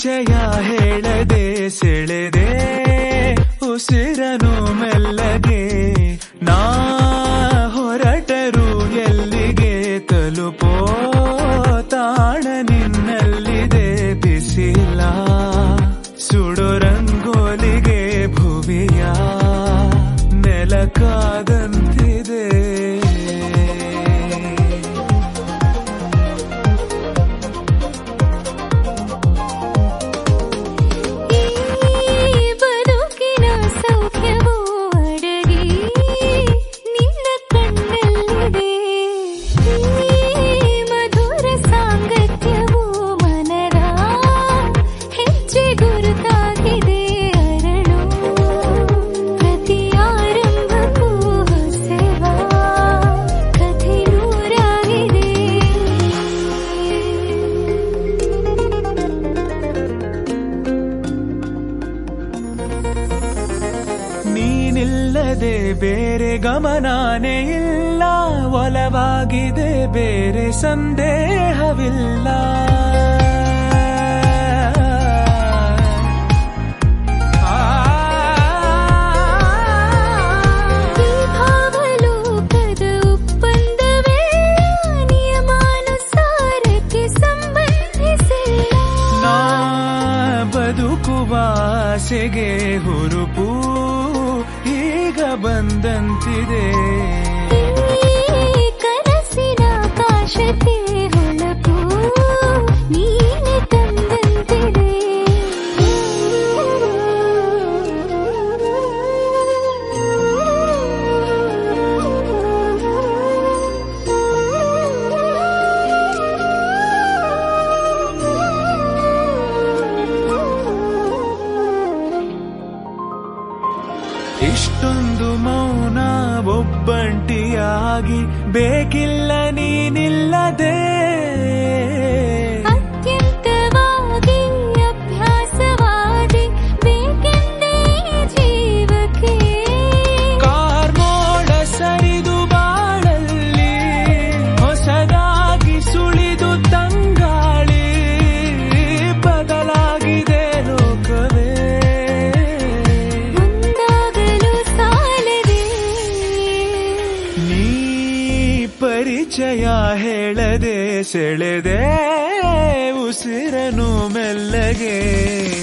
ಪರಿಚಯ ಹೇಳದೆ ಸೆಳೆದೆ ಉಸಿರನು ಮೆಲ್ಲಗೆ ನಾ ಹೊರಟರು ಎಲ್ಲಿಗೆ ತಲುಪೋ ತಾಣ ನಿನ್ನಲ್ಲಿದೆ ಬಿಸಿಲ ಸುಡೋ ರಂಗೋಲಿಗೆ ಭುವಿಯ ನೆಲಕಾದಂತಿದೆ ಈ ಬದುಕಿನ ಸೌಖ್ಯವೂ ಅಡಗಿ ನಿನ್ನ ಕಣ್ಣಲ್ಲಿದೆ ಈ ಮಧುರ ಸಾಂಗತ್ಯವೂ ಮನದ ಹೆಜ್ಜೆ ಗುರುತಾಗಿದೆ ಅರಳು ಪ್ರತಿ ಆರಂಭಕ್ಕೂ ಹೊಸವಾ ಕಥೆ ನೂರಾಗಿದೆ ನೀನಿಲ್ಲದೆ ಬೇರೆ ಗಮನಾನೇ ಇಲ್ಲ ಒಲವಾಗಿದೆ ಬೇರೆ ಸಂದೇಹವಿಲ್ಲ ಈ ಭಾವಲೋಕದ ಒಪ್ಪಂದವೇ ನಿಯಮಾನುಸಾರಕ್ಕೆ ಸಂಬಂಧಿಸಿಲ್ಲ ನಾ ಬದುಕುವ ಆಸೆಗೆ ಹುರುಪು ಈಗ ಬಂದಂತಿದೆ ಈ ಕನಸಿನ ಕಾಶಕ್ಕೆ ಹೊಳಪು ನೀನೆ ತಂದಂತಿದೆ ಇಷ್ಟೊಂದು ಮೌನ ಒಬ್ಬಂಟಿಯಾಗಿ ಬೇಕಿಲ್ಲ ನೀನಿಲ್ಲದೆ ಅತ್ಯಂತವಾಗಿ ಅಭ್ಯಾಸವಾದಿ ಬೇಕೆಂದೇ ಜೀವಕ್ಕೆ ಕಾರ್ಮೋಡ ಸರಿದು ಬಾಳಲ್ಲಿ ಹೊಸದಾಗಿ ಸುಳಿದು ತಂಗಾಳಿ ಬದಲಾಗಿದೆ ಲೋಕವೇ ಮುಂದಾಗಲು ಸಾಲದೆ ನೀ ಪರಿಚಯ ಹೇಳದೆ ಸೆಳೆದೆ ಉಸಿರನು ಮೆಲ್ಲಗೆ